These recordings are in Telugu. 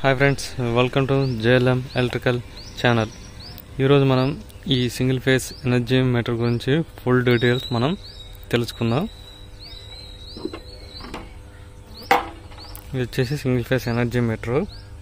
hi friends welcome to JLM electrical channel ఈరోజు మనం ఈ సింగిల్ ఫేస్ ఎనర్జీ మీటర్ గురించి ఫుల్ డీటెయిల్స్ మనం తెలుసుకుందాం ఇది వచ్చేసి సింగిల్ ఫేస్ ఎనర్జీ మీటర్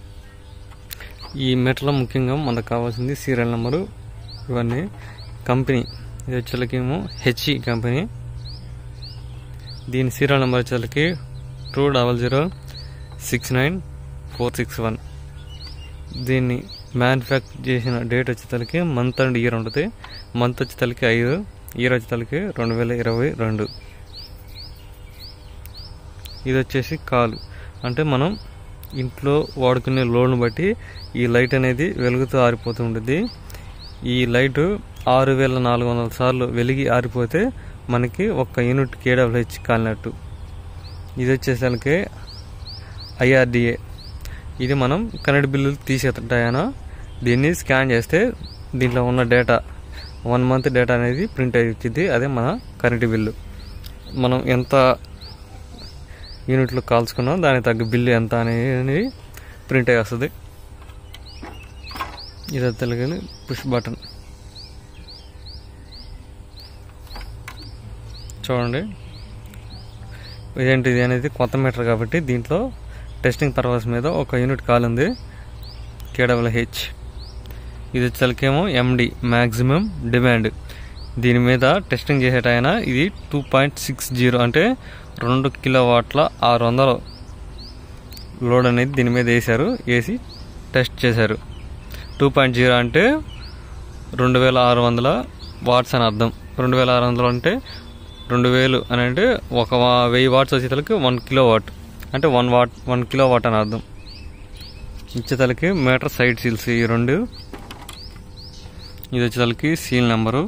ఈ మీటర్లో ముఖ్యంగా మనకు కావాల్సింది సీరియల్ నెంబరు ఇవన్నీ కంపెనీ ఇది వచ్చేసరికేమో హెచ్ఈ కంపెనీ దీని సీరియల్ నెంబర్ వచ్చేసరికి two double zero six nine four six one దీన్ని మ్యానుఫ్యాక్చర్ చేసిన డేట్ వచ్చేసరికి మంత్ అండ్ ఇయర్ ఉంటుంది మంత్ వచ్చేసరికి ఐదు ఇయర్ వచ్చేసరికి రెండు వేల ఇరవై రెండు ఇది వచ్చేసి కాలు అంటే మనం ఇంట్లో వాడుకునే లోడ్ను బట్టి ఈ లైట్ అనేది వెలుగుతూ ఆరిపోతూ ఉంటుంది ఈ లైట్ ఆరు వేల నాలుగు వందల సార్లు వెలిగి ఆరిపోతే మనకి ఒక్క యూనిట్ కేడబ్ల్యూహెచ్ కాలినట్టు ఇది వచ్చేసరికి ఐఆర్డిఏ ఇది మనం కరెంట్ బిల్లులు తీసేటాయన దీన్ని స్కాన్ చేస్తే దీంట్లో ఉన్న డేటా వన్ మంత్ డేటా అనేది ప్రింట్ అయి వచ్చింది అదే మన కరెంట్ బిల్లు మనం ఎంత యూనిట్లు కాల్చుకున్నాం దానికి తగ్గ బిల్లు ఎంత అనేది ప్రింట్ అయి వస్తుంది ఇది తెలుగు పుష్ బటన్ చూడండి ఇదేంటిది అనేది కొత్త మీటర్ కాబట్టి దీంట్లో టెస్టింగ్ పర్పస్ మీద ఒక యూనిట్ కాల్ ఉంది కేడబ్ల్యూహెచ్ ఇది వచ్చేసరికేమో ఎండి మ్యాక్సిమం డిమాండ్ దీని మీద టెస్టింగ్ చేసేటైనా ఇది టూ పాయింట్ సిక్స్ జీరో అంటే రెండు కిలో వాట్ల ఆరు వందలు లోడ్ అనేది దీని మీద వేశారు వేసి టెస్ట్ చేశారు టూ పాయింట్ జీరో అంటే రెండు వేల ఆరు వందల వాట్స్ అని అర్థం రెండు వేల ఆరు వందలు అంటే రెండు వేలు అని అంటే ఒక వా- వెయ్యి వాట్స్ వచ్చేసరికి వన్ కిలో వాట్ అంటే one watt one kilowatt అని అర్థం ఇచ్చేతలకి మీటర్ సైడ్ సీల్స్ ఈ రెండు ఇది వచ్చేసరికి సీల్ నెంబరు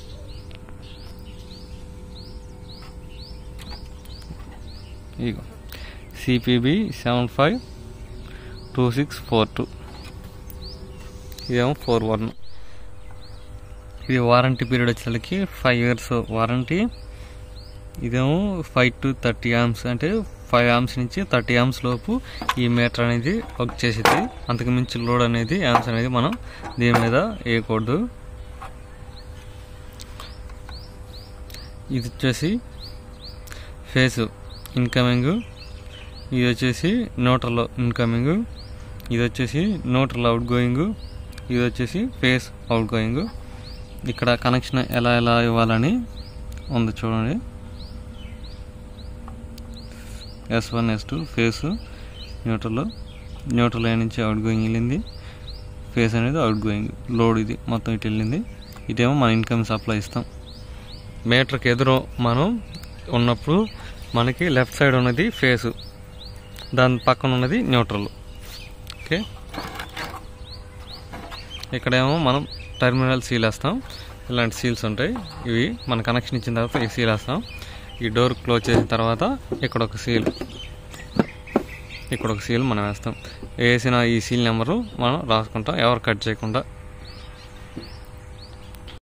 ఇగో CPB seven five two six four two ఇదేమో ఫోర్ వన్ ఇది వారంటీ పీరియడ్ వచ్చేసరికి ఫైవ్ ఇయర్స్ వారంటీ ఇదేమో ఫైవ్ టు థర్టీ ఆమ్స్ అంటే ఫైవ్ ఆమ్స్ నుంచి థర్టీ ఆమ్స్ లోపు ఈ మీటర్ అనేది వర్క్ చేసేది అంతకు మించి లోడ్ అనేది ఆమ్స్ అనేది మనం దీని మీద వేయకూడదు ఇది వచ్చేసి ఫేస్ ఇన్కమింగ్ ఇది వచ్చేసి న్యూట్రల్ ఇన్కమింగ్ ఇది వచ్చేసి న్యూట్రల్ అవుట్ గోయింగ్ ఇది వచ్చేసి ఫేస్ అవుట్ గోయింగ్ ఇక్కడ కనెక్షన్ ఎలా ఎలా ఇవ్వాలని ఉంది చూడండి S one S two phase neutral neutral line నుంచి అవుట్ గోయింగ్ వెళ్ళింది ఫేస్ అనేది అవుట్ గోయింగ్ లోడ్ ఇది మొత్తం ఇటు వెళ్ళింది ఇటేమో మన ఇన్కమ్ సప్లై ఇస్తాం మీటర్కి ఎదురు మనం ఉన్నప్పుడు మనకి లెఫ్ట్ సైడ్ ఉన్నది ఫేస్ దాని పక్కన ఉన్నది న్యూట్రల్ ఓకే ఇక్కడేమో మనం టెర్మినల్ సీల్ వేస్తాం ఇలాంటి సీల్స్ ఉంటాయి ఇవి మన కనెక్షన్ ఇచ్చిన తర్వాత ఈ సీల్ వేస్తాం ఈ డోర్ క్లోజ్ చేసిన తర్వాత ఇక్కడ ఒక సీల్ ఇక్కడ ఒక సీల్ మనం వేస్తాం వేసిన ఈ సీల్ నెంబరు మనం రాసుకుంటాం ఎవరు కట్ చేయకుండా